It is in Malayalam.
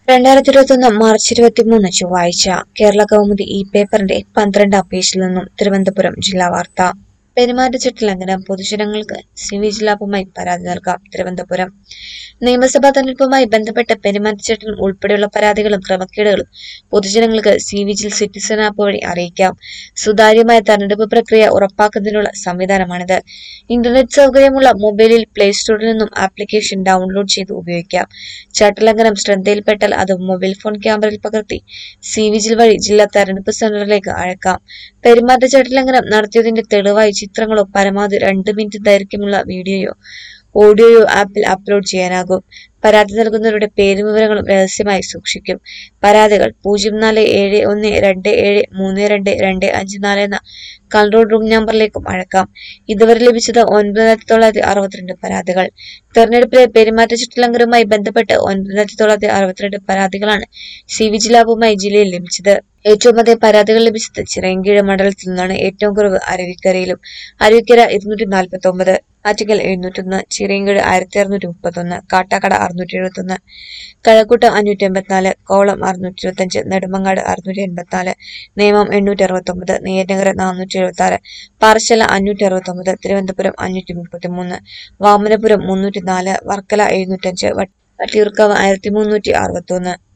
രണ്ടായിരത്തി ഇരുപത്തൊന്ന് മാർച്ച് ഇരുപത്തിമൂന്ന് ചൊവ്വാഴ്ച കേരള കൗമുദി ഈ പേപ്പറിന്റെ പന്ത്രണ്ടാം പേജിൽ നിന്നും തിരുവനന്തപുരം ജില്ലാ വാർത്ത പെരുമാറ്റച്ചട്ട ലംഘനം പൊതുജനങ്ങൾക്ക് സി വി ജില്ലാപുമായി പരാതി നൽകാം തിരുവനന്തപുരം നിയമസഭാ തെരഞ്ഞെടുപ്പുമായി ബന്ധപ്പെട്ട പെരുമാറ്റച്ചട്ടം ഉൾപ്പെടെയുള്ള പരാതികളും ക്രമക്കേടുകളും പൊതുജനങ്ങൾക്ക് സി വിജിൽ സിറ്റിസൺ ആപ്പ് വഴി അറിയിക്കാം സുതാര്യമായ തെരഞ്ഞെടുപ്പ് പ്രക്രിയ ഉറപ്പാക്കുന്നതിനുള്ള സംവിധാനമാണിത് ഇന്റർനെറ്റ് സൗകര്യമുള്ള മൊബൈലിൽ പ്ലേ സ്റ്റോറിൽ നിന്നും ആപ്ലിക്കേഷൻ ഡൗൺലോഡ് ചെയ്ത് ഉപയോഗിക്കാം ചട്ടലംഘനം ശ്രദ്ധയിൽപ്പെട്ടാൽ അത് മൊബൈൽ ഫോൺ ക്യാമറയിൽ പകർത്തി സി വിജിൽ വഴി ജില്ലാ തെരഞ്ഞെടുപ്പ് സെന്ററിലേക്ക് അയക്കാം പെരുമാറ്റച്ചട്ടലംഘനം നടത്തിയതിന്റെ തെളിവായി ചിത്രങ്ങളോ പരമാവധി രണ്ട് മിനിറ്റ് ദൈർഘ്യമുള്ള വീഡിയോയോ ഓഡിയോയോ ആപ്പിൽ അപ്ലോഡ് ചെയ്യാനാകും പരാതി നൽകുന്നവരുടെ പേരും വിവരങ്ങളും രഹസ്യമായി സൂക്ഷിക്കും പരാതികൾ പൂജ്യം നാല് ഏഴ് ഒന്ന് രണ്ട് ഏഴ് മൂന്ന് രണ്ട് രണ്ട് അഞ്ച് നാല് എന്ന കൺട്രോൾ റൂം നമ്പറിലേക്കും അയക്കാം ഇതുവരെ ലഭിച്ചത് ഒൻപതിനായിരത്തി തൊള്ളായിരത്തി അറുപത്തിരണ്ട് പരാതികൾ തെരഞ്ഞെടുപ്പിലെ പെരുമാറ്റച്ചട്ടലംഘനവുമായി ബന്ധപ്പെട്ട് ഒൻപതിനായിരത്തി തൊള്ളായിരത്തി അറുപത്തിരണ്ട് പരാതികളാണ് സി വി ജിലാബുമായി ജില്ലയിൽ ലഭിച്ചത് ഏറ്റവും അധികം പരാതികൾ ലഭിച്ചത് ചിറയൻകീഴ് മണ്ഡലത്തിൽ നിന്നാണ് ഏറ്റവും കുറവ് അരുവിക്കരയിലും അരുവിക്കര ഇരുന്നൂറ്റി നാൽപ്പത്തി ഒമ്പത് ആറ്റിങ്ങൽ എഴുന്നൂറ്റൊന്ന് ചിറയൻകീഴ് ആയിരത്തി അറുന്നൂറ്റി മുപ്പത്തൊന്ന് കാട്ടാക്കട അറുന്നൂറ്റി എഴുപത്തൊന്ന് കഴക്കൂട്ടം അഞ്ഞൂറ്റി എൺപത്തിനാല് കോളം അറുന്നൂറ്റി ഇരുപത്തഞ്ച് നെടുമങ്ങാട് അറുന്നൂറ്റി എൺപത്തിനാല് നേമം എണ്ണൂറ്റി അറുപത്തൊമ്പത് നെയ്യാറ്റിൻകര നാനൂറ്റി എഴുപത്തി ആറ് പാറശാല അഞ്ഞൂറ്റി അറുപത്തൊമ്പത് തിരുവനന്തപുരം അഞ്ഞൂറ്റി മുപ്പത്തി മൂന്ന് വാമനപുരം മുന്നൂറ്റി നാല് വർക്കല എഴുന്നൂറ്റഞ്ച് വട്ടിയൂർക്കാവ് ആയിരത്തി മുന്നൂറ്റി അറുപത്തൊന്ന്